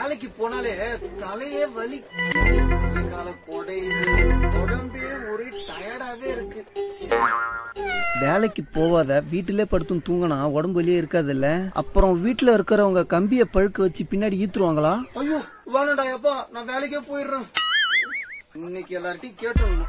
வேலைக்கு போனாலே தலையே வலி எங்கால குடையுது உடம்பே ஒரே டயர்டாவே இருக்கு வேலைக்கு போவாத வீட்டிலே படுத்தும் தூங்கினா உடம்பு வலியே இருக்காதுல்ல அப்புறம் வீட்டுல இருக்கிறவங்க கம்பிய பழுக்க வச்சு பின்னாடி ஈத்துருவாங்களா ஐயோ வேணடா எப்பா நான் வேலைக்கே போயிடுறேன் இன்னைக்கு எல்லார்ட்டையும் கேட்டோம்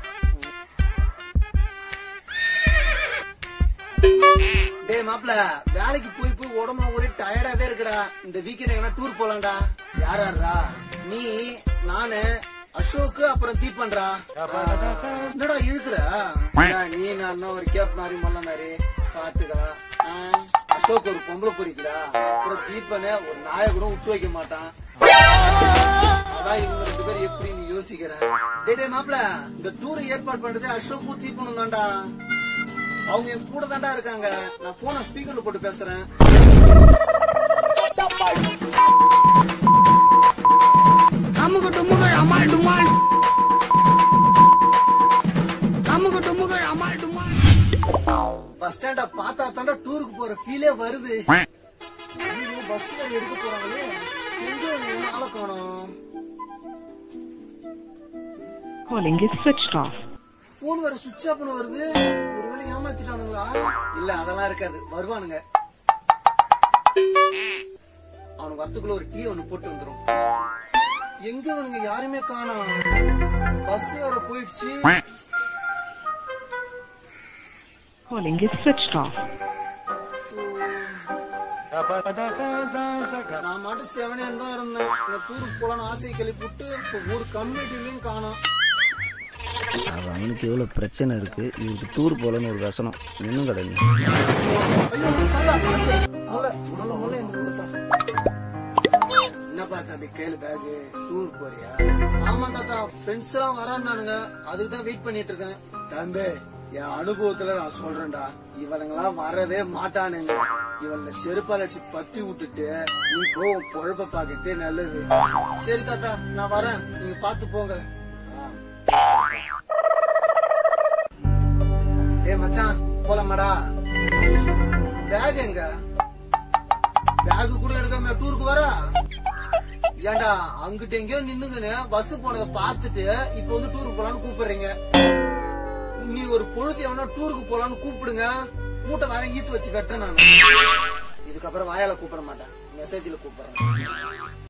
டேய் மாப்ள வேலைக்கு போய் போய் உடம்புல ஒரே டயர்டாவே இருக்குடா இந்த வீக்கெண்ட் எங்கன்னா டூர் போலாம்டா யார் யாரா நீ நானு அசோக் அப்புறம் தீபன்டா என்னடா இழுக்குற ஏண்டா, நீ நான் ஒரு கேப் மாதிரி மொல்ல மாதிரி பாத்துக்கலாம் ஆ, அசோக் ஒரு பொம்பளை பொறிக்குடா அப்புறம் தீபனை ஒரு நாயை கூட விட்டு வைக்க மாட்டான் அதான் இவங்க ரெண்டு பேரும் எப்படி நீ யோசிக்கிறேன் டேய் டேய் மாப்ள இந்த டூர் ஏற்பாடு பண்றது அசோக்கும் தீபனும் தான்டா அவங்க என் கூட தாண்டா இருக்காங்க நான் போன ஸ்பீக்கர்ல போட்டு பேசுறேன் அமுகு டுமுகள் அமால் டுமால் அமுகு டுமுகள் அமால் டுமால் பஸ் ஸ்டாண்ட பார்த்தா தாண்டா டூருக்கு போற ஃபீலே வருது ஐயோ, பஸ் வேற எடுக்க போறாங்களே எங்க இவங்க ஆளை காணோம் Calling is switched off. Phone வேற சுவிட்ச் ஆஃப் வருது ஒருவேளை ஏமாத்திட்டானுங்களா இல்ல அதெல்லாம் இருக்காது வருவானுங்க அவனுக்கு வரத்துக்குள்ள ஒரு டீ ஒண்ணு போட்டு வந்துரும் எங்க அவனுங்க யாருமே காணோம் பஸ் வேற போயிடுச்சு Calling is switched off. நான் மட்டும் செவனேன்னு தான் இருந்தேன் இந்த டூருக்கு போலான்னு ஆசை கிளப்பி விட்டு இப்போ ஒரு கம்யூனிட்டிலையும் காணோம் அவனுக்கு எவ்வளவு பிரச்சனை இருக்கு இவருக்கு டூர் போலன்னு ஒரு வசனம் நின்னும் கடை என்னப்பா தம்பி கையில பேக் டூர் போறியா ஆமா தாத்தா ஃப்ரெண்ட்ஸ் எல்லாம் வரான்னானுங்க அதுக்கு தான் வெயிட் பண்ணிட்டு இருக்கேன் தம்பி என் அனுபவத்துல நான் சொல்றேன்டா இவனுங்கெல்லாம் வரவே மாட்டானுங்க இவனை செருப்பால் அடிச்சு பத்தி விட்டுட்டு நீ போ உன் பொழப்ப பாக்கத்தே நல்லது சரி தாத்தா நான் வரேன் நீங்க பாத்து போங்க ஆ. ஏய் மச்சான் போலாமாடா பேக் எங்க பேக் கூட எடுக்காம டூருக்கு வரா ஏன்டா அங்கிட்ட எங்கேயோ நின்னுங்கன்னு பஸ் போனதை பார்த்துட்டு இப்ப வந்து டூருக்கு போலான்னு கூப்பிடுறீங்க நீ ஒரு பொழுது எவனா டூருக்கு போலான்னு கூப்பிடுங்க கூட்டம் வேணா ஈத்து வச்சு கட்டுறேன் நான் இதுக்கப்புறம் வாயால கூப்பிட மாட்டேன் மெசேஜ்ல கூப்பிடுறேன்